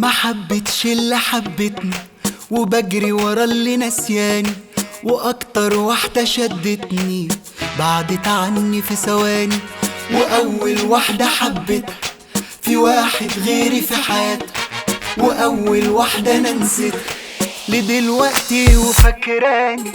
ما حبتش اللي حبتني وبجري ورا اللي نسياني واكتر واحدة شدتني بعدت عني في ثواني واول واحدة حبتها في واحد غيري في حياتها واول واحدة انا نسيتها لدلوقتي وفاكراني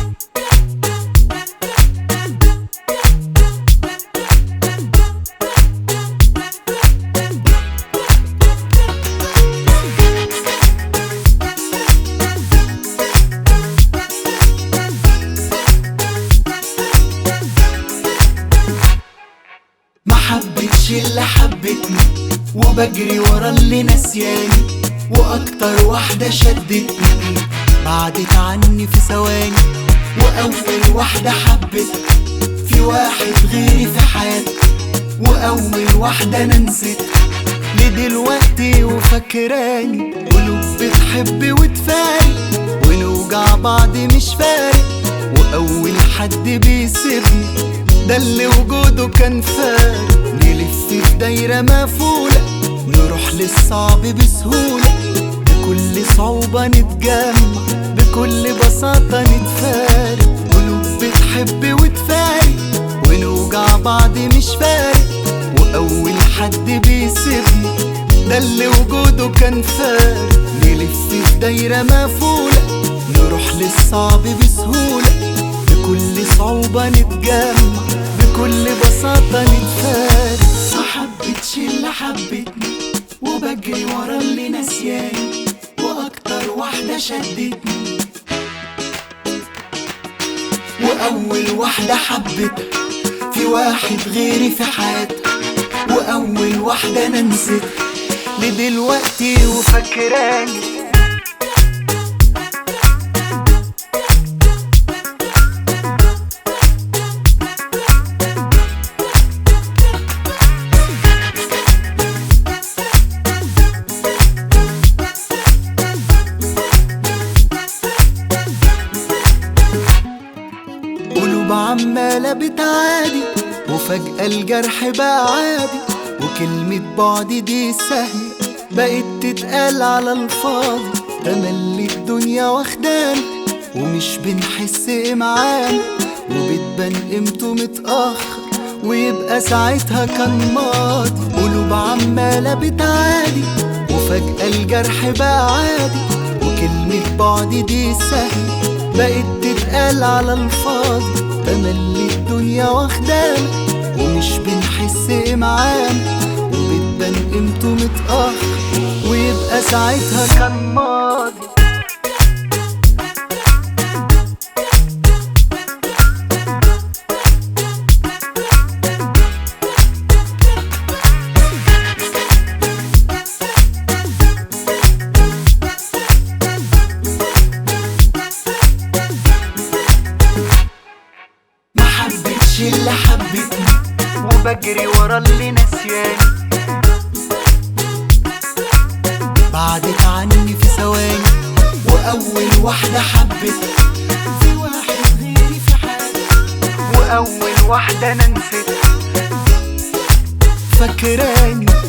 ما حبتش اللي حبتني وبجري ورا اللي نسياني واكتر واحدة شدتني بعدت عني في ثواني واول واحدة حبتها في واحد غيري في حياتي واول واحدة انا نسيتها لدلوقتي وفاكراني قلوب بتحب وتفارق ونوجع بعض مش فارق واول حد بيسيبني ده اللي وجوده كان فارق نلف في دايرة مقفولة نروح للصعب بسهولة بكل صعوبة نتجمع بكل بساطة نتفارق قلوب بتحب وتفارق ونوجع بعض مش فارق وأول حد بيسيبني ده اللي وجوده كان فارق نلف في دايرة مقفولة نروح للصعب بسهولة بكل صعوبة نتجمع بكل بساطة نتفارق ما حبتش اللي حبتني وبجري ورا اللي نسياني واكتر واحدة شدتني واول واحدة حبتها في واحد غيري في حياتها واول واحدة انا نسيتها لدلوقتي وفاكراني قلوب عمالة بتعادي وفجأة الجرح بقى عادي وكلمة بعد دي سهلة بقت تتقال على الفاضي تملي الدنيا واخدانا ومش بنحس معانا وبتبان قيمته متأخر ويبقى ساعتها كان ماضي قلوب عمالة بتعادي وفجأة الجرح بقى عادي وكلمة بعد دي سهلة بقت تتقال على الفاضي تملي الدنيا واخدانا ومش بنحس معانا وبتبان قيمته متأخر ويبقى ساعتها كان ماضي ما حبتش اللي حبتني وبجري ورا اللي نسياني بعدت عني في ثواني واول واحدة حبتها في واحد غيري في حالي واول واحدة انا نسيتها فاكراني